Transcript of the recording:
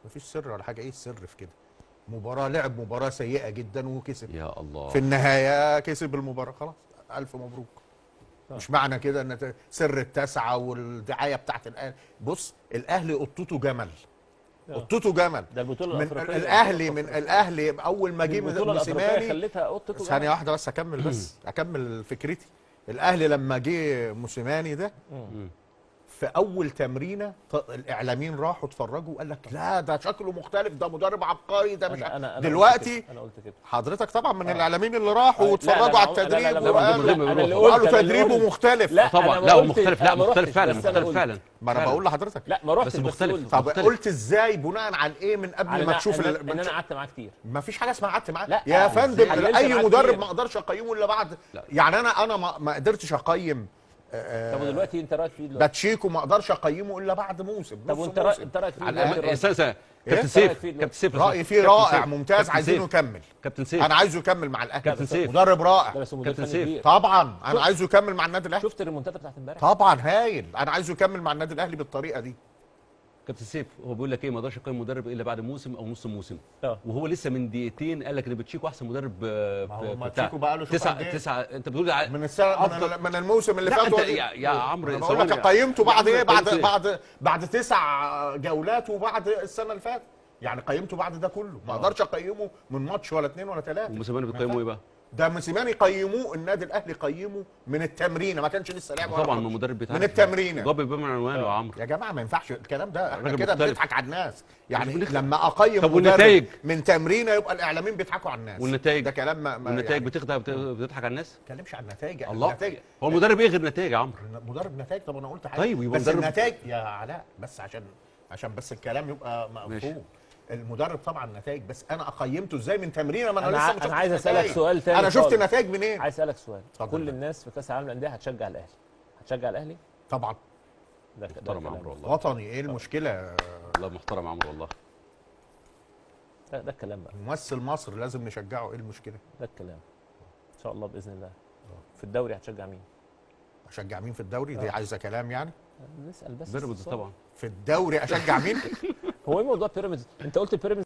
مفيش سر ولا حاجه ايه السر في كده مباراه لعب مباراه سيئه جدا وكسب يا الله في النهايه كسب المباراه خلاص الف مبروك آه. مش معنى كده ان ت- سر التسعه والدعايه بتاعت الاهلي بص الاهلي قطته جمل آه. قطته جمل ده البطوله من الافريقيه الاهلي من الاهلي اول ما جه البطوله الافريقيه موسيماني خلتها قطته ثانيه واحده بس اكمل بس اكمل فكرتي الاهلي لما جه موسيماني ده مم. في اول تمرينه ط- الاعلاميين راحوا اتفرجوا وقال لك لا ده شكله مختلف ده مدرب عبقري ده مش أنا- أنا- أنا قلت دلوقتي كده، انا قلت كده حضرتك طبعا من آه. الاعلاميين اللي راحوا لا، واتفرجوا لا، على لا، لا، لا، التدريب لا، لا، وقالوا لا، أنا اللي وقالوا قلت، أنا اللي تدريبه قلت. مختلف لا طبعا أنا لا ما مختلف قلتش، لا أنا ما مختلف رحتش، فعلا بس أنا مختلف قلت. فعلا ما انا فعلا. بقول لحضرتك لا ما رحتش بس بس مختلف. قلت. طب مختلف. قلت ازاي بناء على ايه من قبل على ما إن- تشوف إن- ال- ان انا قعدت معاه كتير ما فيش حاجه اسمها قعدت معاه لا، يا آه، فندم حللت اي معاه مدرب كتير. ما اقدرش اقيمه الا بعد لا. يعني انا انا ما, ما قدرتش اقيم آه، طب ودلوقتي انت رايك فيه دلوقتي باتشيكو ما اقدرش اقيمه الا بعد موسم طب نص وانت رايك موسم. انت رايك فيه على دلوقتي الأقل- الراجل؟ استنى استنى إيه؟ كابتن رأيك سيف فيه دلوقتي؟ كابتن سيف رايي فيه كابتن رائع سيف. ممتاز كابتن عايزينه سيف. يكمل كابتن سيف انا عايزه يكمل مع الاهلي كابتن سيف. مدرب ده رائع بس مدير كابتن فني سيف. كبير طبعا انا عايزه يكمل مع النادي الاهلي شفت الريمونتادا بتاعت امبارح طبعا هايل انا عايزه يكمل مع النادي الاهلي بالطريقه دي كابتن سيف هو بيقول لك ايه ما اقدرش اقيم مدرب الا بعد موسم او نص موسم اه وهو لسه من دقيقتين قال لك ان باتشيكو احسن مدرب آه، ما هو في- ما بتاع- تشيكو بقى له شوف تسعة قد إيه. تسعة انت بتقول ع- من السنه من, أفضل- ال- من الموسم اللي لا فات انت ودي- يا, يا عمرو انا بقول لك ثواني. قيمته بعد يا ايه عمرو، بعد قيمته بعد بعد تسع جولات وبعد السنه اللي فاتت يعني قيمته بعد ده كله ما اقدرش اقيمه من ماتش ولا اثنين ولا ثلاثه وموسيماني بتقيمه ايه بقى؟ ده موسيماني قيموه النادي الاهلي قيمه من التمرينه ما كانش لسه لعب ولا طبعا ماتش. من المدرب بتاعك من التمرينه ضابط بيه من عنوانه يا عمرو يا جماعه ما ينفعش الكلام ده احنا راجل كده مختلف. بنضحك على الناس يعني مش بنضحك. لما اقيم طب مدرب والنتائج؟ من تمرينه يبقى الاعلاميين بيضحكوا على الناس والنتائج؟ ده كلام ما, ما والنتائج يعني بتخدع بت- بتضحك على الناس؟ ما تتكلمش عن النتائج الله النتائج هو المدرب ايه غير نتائج يا عمرو؟ مدرب نتائج طب انا قلت حاجه طيب، يبقى بس مدرب- النتائج يا علاء بس عشان عشان بس الكلام يبقى ماشي. مفهوم المدرب طبعا نتائج بس انا قيمته ازاي من تمرينه ما انا, أنا لسه ع- ما أنا شفتش عايز أسألك نتائج. سؤال تاني انا شفت خالص. نتائج منين عايز اسالك سؤال اتفضل كل بقى. الناس في كاس العالم للانديه هتشجع الاهلي هتشجع الاهلي طبعا ده ده محترم يا كلام. عمرو والله وطني ايه المشكله والله محترم يا عمرو والله ده, ده الكلام بقى ممثل مصر لازم نشجعه ايه المشكله ده الكلام ان شاء الله باذن الله في الدوري هتشجع مين اشجع مين في الدوري دي آه. عايزه كلام يعني نسال بس بيراميدز السؤال. طبعا في الدوري اشجع مين هو ايه موضوع بيراميدز انت قلت بيراميدز